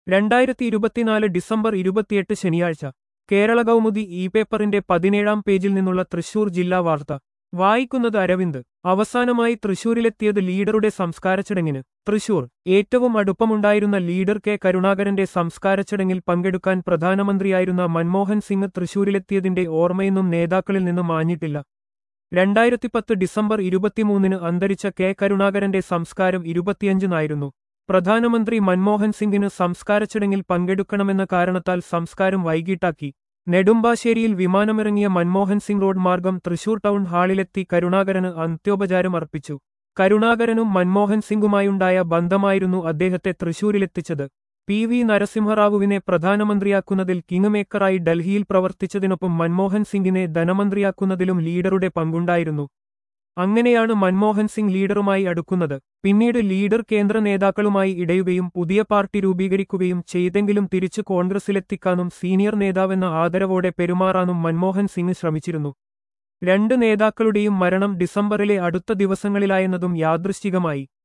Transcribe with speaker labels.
Speaker 1: രണ്ടായിരത്തി ഇരുപത്തിനാല് ഡിസംബർ ഇരുപത്തിയെട്ട് ശനിയാഴ്ച കേരള കൗമുദി ഇ പേപ്പറിന്റെ പതിനേഴാം പേജിൽ നിന്നുള്ള തൃശൂർ ജില്ലാ വാർത്ത വായിക്കുന്നത് അരവിന്ദ് അവസാനമായി തൃശൂരിലെത്തിയത് ലീഡറുടെ സംസ്കാര ചടങ്ങിന് തൃശൂർ ഏറ്റവും അടുപ്പമുണ്ടായിരുന്ന ലീഡർ കെ കരുണാകരന്റെ സംസ്കാര ചടങ്ങിൽ പങ്കെടുക്കാൻ പ്രധാനമന്ത്രിയായിരുന്ന മൻമോഹൻ സിംഗ് തൃശൂരിലെത്തിയതിന്റെ ഓർമ്മയൊന്നും നേതാക്കളിൽ നിന്നും മാഞ്ഞിട്ടില്ല രണ്ടായിരത്തി പത്ത് ഡിസംബർ ഇരുപത്തിമൂന്നിന് അന്തരിച്ച കെ കരുണാകരന്റെ സംസ്കാരം ഇരുപത്തിയഞ്ചിനായിരുന്നു പ്രധാനമന്ത്രി മൻമോഹൻ സിംഗിന് സംസ്കാര ചടങ്ങിൽ പങ്കെടുക്കണമെന്ന കാരണത്താൽ സംസ്കാരം വൈകിട്ടാക്കി നെടുമ്പാശ്ശേരിയിൽ വിമാനമിറങ്ങിയ മൻമോഹൻ സിംഗ് റോഡ് മാർഗം തൃശൂർ ടൗൺ ഹാളിലെത്തി കരുണാകരന് അന്ത്യോപചാരം അർപ്പിച്ചു കരുണാകരനും മൻമോഹൻ സിംഗുമായുണ്ടായ ബന്ധമായിരുന്നു അദ്ദേഹത്തെ തൃശൂരിലെത്തിച്ചത് പി വി നരസിംഹറാവുവിനെ പ്രധാനമന്ത്രിയാക്കുന്നതിൽ കിങ് മേക്കറായി ഡൽഹിയിൽ പ്രവർത്തിച്ചതിനൊപ്പം മൻമോഹൻ സിംഗിനെ ധനമന്ത്രിയാക്കുന്നതിലും ലീഡറുടെ പങ്കുണ്ടായിരുന്നു അങ്ങനെയാണ് മൻമോഹൻ സിംഗ് ലീഡറുമായി അടുക്കുന്നത് പിന്നീട് ലീഡർ കേന്ദ്ര നേതാക്കളുമായി ഇടയുകയും പുതിയ പാർട്ടി രൂപീകരിക്കുകയും ചെയ്തെങ്കിലും തിരിച്ചു കോൺഗ്രസിലെത്തിക്കാനും സീനിയർ നേതാവെന്ന ആദരവോടെ പെരുമാറാനും മൻമോഹൻ സിംഗ് ശ്രമിച്ചിരുന്നു രണ്ട് നേതാക്കളുടെയും മരണം ഡിസംബറിലെ അടുത്ത ദിവസങ്ങളിലായെന്നതും യാദൃശ്ചികമായി